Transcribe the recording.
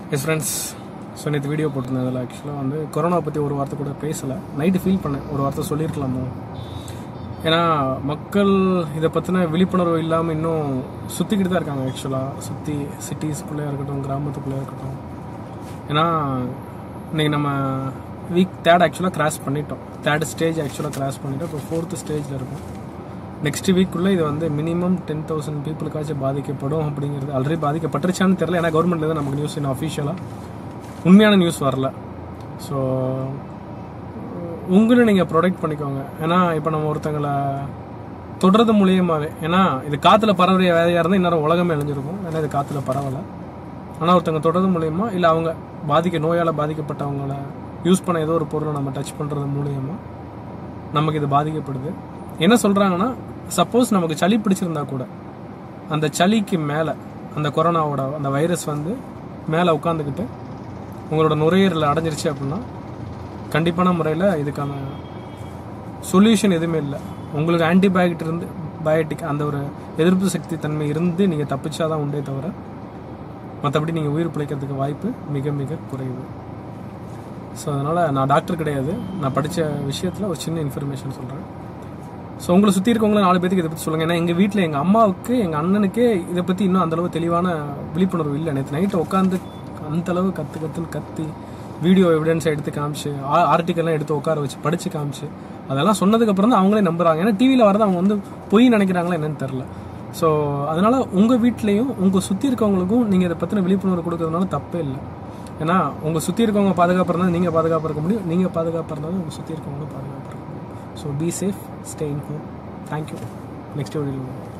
S friends so நேற்று video போட்டிருந்தேன் அதில் ஆக்சுவலாக வந்து கொரோனா பற்றி ஒரு வார்த்தை கூட பேசலை நைட்டு ஃபீல் பண்ணேன் ஒரு வார்த்தை சொல்லியிருக்கலாமோ ஏன்னா மக்கள் இதை பற்றின விழிப்புணர்வு இல்லாமல் இன்னும் சுற்றிக்கிட்டு தான் இருக்காங்க ஆக்சுவலாக சுற்றி சிட்டிஸ்குள்ளே இருக்கட்டும் கிராமத்துக்குள்ளே இருக்கட்டும் ஏன்னா இன்னைக்கு நம்ம வீக் தேர்ட் ஆக்சுவலாக கிராஸ் பண்ணிட்டோம் தேர்ட் ஸ்டேஜ் ஆக்சுவலாக கிராஸ் பண்ணிட்டோம் இப்போ ஃபோர்த்து ஸ்டேஜில் இருக்கும் நெக்ஸ்ட் வீக்குள்ளே இது வந்து மினிமம் டென் தௌசண்ட் பீப்புளுக்காச்சும் பாதிக்கப்படும் அப்படிங்கிறது ஆல்ரெடி பாதிக்கப்பட்டுருச்சான்னு தெரியல ஏன்னா கவர்மெண்ட்ல தான் நமக்கு நியூஸ் இன்னும் அஃபிஷியலாக உண்மையான நியூஸ் வரல ஸோ உங்களை நீங்கள் ப்ரொடெக்ட் பண்ணிக்கோங்க ஏன்னா இப்போ நம்ம ஒருத்தங்களை தொடுறது மூலியமாகவே ஏன்னா இது காற்றுல பரவுற வேலையாக இருந்தால் இன்னொரு உலகமே அழிஞ்சிருக்கும் ஏன்னா இது காற்றுல பரவலை ஆனால் ஒருத்தங்க தொடர்றது மூலியமா இல்லை அவங்க பாதிக்க நோயால் பாதிக்கப்பட்டவங்கள யூஸ் பண்ண ஏதோ ஒரு பொருளை நம்ம டச் பண்ணுறது மூலியமா நமக்கு இது பாதிக்கப்படுது என்ன சொல்கிறாங்கன்னா சப்போஸ் நமக்கு சளி பிடிச்சிருந்தா கூட அந்த சளிக்கு மேலே அந்த கொரோனாவோட அந்த வைரஸ் வந்து மேலே உட்காந்துக்கிட்டு உங்களோட நுரையீரலில் அடைஞ்சிருச்சு அப்படின்னா கண்டிப்பான முறையில் இதுக்கான சொல்யூஷன் எதுவுமே இல்லை உங்களுக்கு ஆன்டிபயோட்டிக் இருந்து பயோட்டிக் அந்த ஒரு எதிர்ப்பு சக்தி தன்மை இருந்து நீங்கள் தப்பிச்சாதான் உண்டே தவிர மற்றபடி நீங்கள் உயிர் பிழைக்கிறதுக்கு வாய்ப்பு மிக மிக குறைவு ஸோ அதனால் நான் டாக்டர் கிடையாது நான் படித்த விஷயத்தில் ஒரு சின்ன இன்ஃபர்மேஷன் சொல்கிறேன் ஸோ உங்களை சுற்றி இருக்கவங்கள நாலு பேருக்கு இதை பற்றி சொல்லுங்கள் ஏன்னா எங்கள் வீட்டில் எங்கள் அம்மாவுக்கு எங்கள் அண்ணனுக்கே இதை பற்றி இன்னும் அந்தளவு தெளிவான விழிப்புணர்வு இல்லை நேற்று நைட்டு உட்காந்து அந்தளவு கற்று கற்றுன்னு கத்தி வீடியோ எவிடன்ஸை எடுத்து காமிச்சு ஆர்டிக்கல்லாம் எடுத்து உட்கார வச்சு படித்து காமிச்சு அதெல்லாம் சொன்னதுக்கப்புறம் தான் அவங்களே நம்புறாங்க ஏன்னா டிவியில் வரது அவங்க வந்து பொய் நினைக்கிறாங்களா என்னன்னு தெரில ஸோ அதனால உங்கள் வீட்லேயும் உங்கள் சுற்றி இருக்கவங்களுக்கும் நீங்கள் இதை பற்றின விழிப்புணர்வு கொடுக்கறதுனால தப்பே இல்லை ஏன்னா உங்கள் சுற்றி இருக்கவங்க பாதுகாப்பாக இருந்தால் நீங்கள் பாதுகாப்பாக இருக்க முடியும் நீங்கள் பாதுகாப்பாக இருந்தாலும் உங்கள் சுற்றி இருக்கவங்களும் பாதுகாப்பாக இருக்க முடியும் so be safe stay in home thank you next video